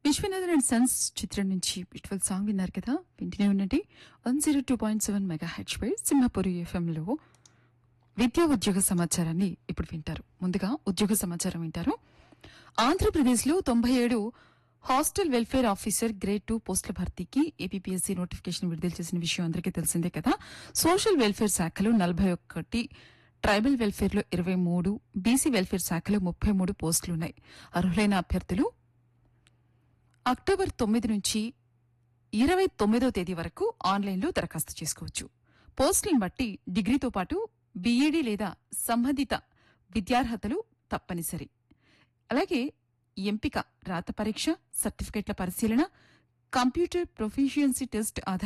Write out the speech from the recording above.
Viswanathan and Sons చిత్రం నుంచి beautiful song విన్నారు కదా వింటూనే ఉండండి one zero two point seven mega హెచ్ పై సింహపురి ఎఫ్ఎంలో విద్యా ఉద్యోగ సమాచారాన్ని ఇప్పుడు వింటారు ముందుగా ఉద్యోగ సమాచారం వింటారు ఆంధ్రప్రదేశ్లో తొంభై ఏడు hostel welfare officer grade two పోస్టుల భర్తీకి ఏపీఎస్సీ నోటిఫికేషన్ విడుదల చేసిన విషయం అందరికీ తెలిసిందే కదా సోషల్ వెల్ఫేర్ శాఖలో నలభై ఒకటి ట్రైబల్ వెల్ఫేర్లో ఇరవై మూడు బీసీ వెల్ఫేర్ శాఖలో ముప్పై మూడు పోస్టులున్నాయి అర్హులైన అభ్యర్థులు అక్టోబర్ తొమ్మిది నుంచి ఇరవై తొమ్మిదో తేదీ వరకు ఆన్లైన్లో దరఖాస్తు చేసుకోవచ్చు పోస్టులను బట్టి డిగ్రీతో పాటు బీఈడీ లేదా సంబంధిత విద్యార్హతలు తప్పనిసరి అలాగే ఎంపిక రాత పరీక్ష సర్టిఫికెట్ల పరిశీలన కంప్యూటర్ ప్రొఫిషియన్సీ టెస్ట్ ఆధారంగా